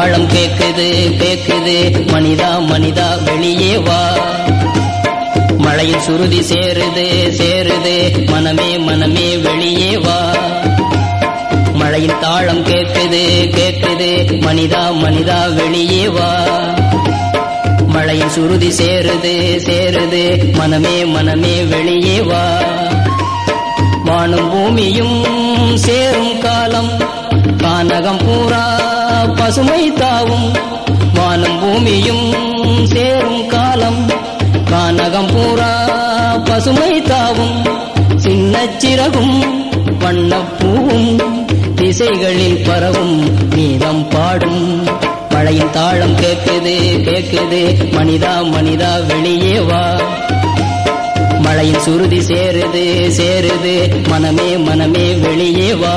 தாளம் கேக்குது கேக்குது மனிதா மனிதா வெளியே வா மழையில் சுருதி சேருது சேருது மனமே மனமே வெளியே வா மழையின் தாளம் கேக்குது கேக்குது மனிதா மனிதா வெளியே வா மழையின் சுருதி சேருது சேருது மனமே மனமே வெளியே வா வானும் பூமியும் சேரும் காலம் கானகம் பூரா பசுமை தாவும் வானும் பூமியும் சேரும் காலம் கானகம் பூரா பசுமை தாவும் சின்ன சிறகும் வண்ணப்பூவும் திசைகளில் பரவும் நீதம் பாடும் மழையின் தாளம் கேக்குது கேக்குது மனிதா மனிதா வெளியே வா மழையின் சுருதி சேருது சேருது மனமே மனமே வெளியே வா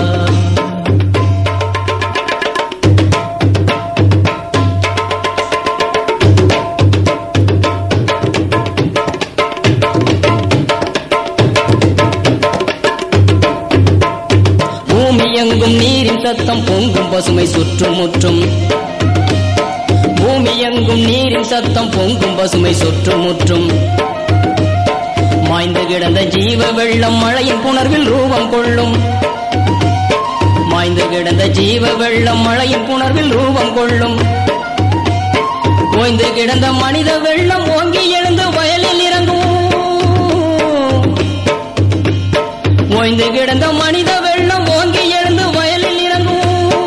பூமி எங்கும் நீரின் சத்தம் பொங்கும் பசுமை சுற்றுமுற்றும் பூமி எங்கும் நீரின் சத்தம் பொங்கும் பசுமை சுற்றுமுற்றும் மாய்ந்து கிடந்த ஜீவ வெள்ளம் மழையின் புணர்வில் ரூபம் கொள்ளும் மாய்ந்து கிடந்த ஜீவ வெள்ளம் மழையின் புணர்வில் ரூபம் கொள்ளும் ஓய்ந்து கிடந்த மனித வெள்ளம் ஓங்கி எழுந்து வயலில் இறங்கும் ஓய்ந்து கிடந்த மனித வெள்ளம் ஓங்கி எழுந்து வயலில் இறங்கும்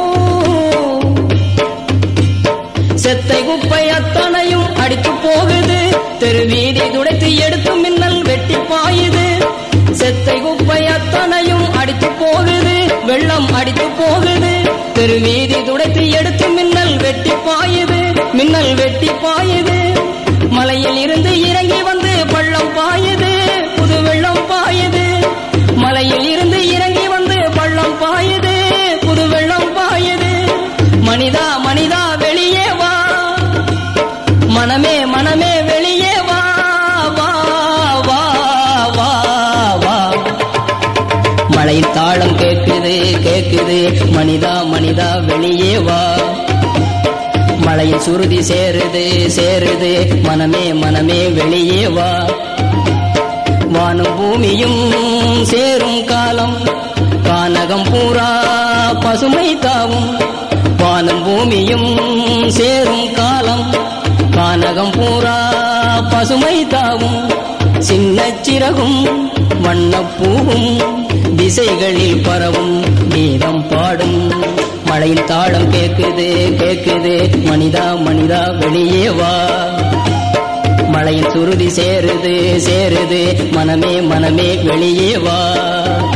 செத்தை குப்பை அத்தனையும் அடித்து போகுது தெருவீதி துடைத்து எடுத்து மின்னல் வெட்டி பாயுது செத்தை குப்பை அத்தனையும் அடித்து போகுது வெள்ளம் அடித்து போகுது தெருவீதி துடைத்து எடுத்து மின்னல் வெட்டி பாயுது மின்னல் வெட்டி பாயுது மலையில் இருந்து இறங்கி வந்து பள்ளம் பாயுது புது வெள்ளம் பாயுது மலையில் இருந்து இறங்கி வந்து பள்ளம் பாயுது புது வெள்ளம் பாயுது மனிதா மனிதா வெளியே வா மனமே மனமே வெளியே வா வா வா வா வா மழையின் தாளம் கேக்குது கேக்குது மனிதா மனிதா வெளியே வா மழையின் சுருதி சேருது சேருது மனமே மனமே வெளியே வா வானும் பூமியும் சேரும் காலம் கானகம் பூரா பசுமை தாவும் வானும் பூமியும் சேரும் காலம் கானகம் பூரா பசுமை தாவும் சின்ன சிறகும் வண்ணப்பூவும் திசைகளில் பரவும் நீரம் பாடும் மழையின் தாளம் கேக்குது கேக்குது மனிதா மனிதா வெளியே வா மழையின் சுருதி சேருது சேருது மனமே மனமே வெளியே வா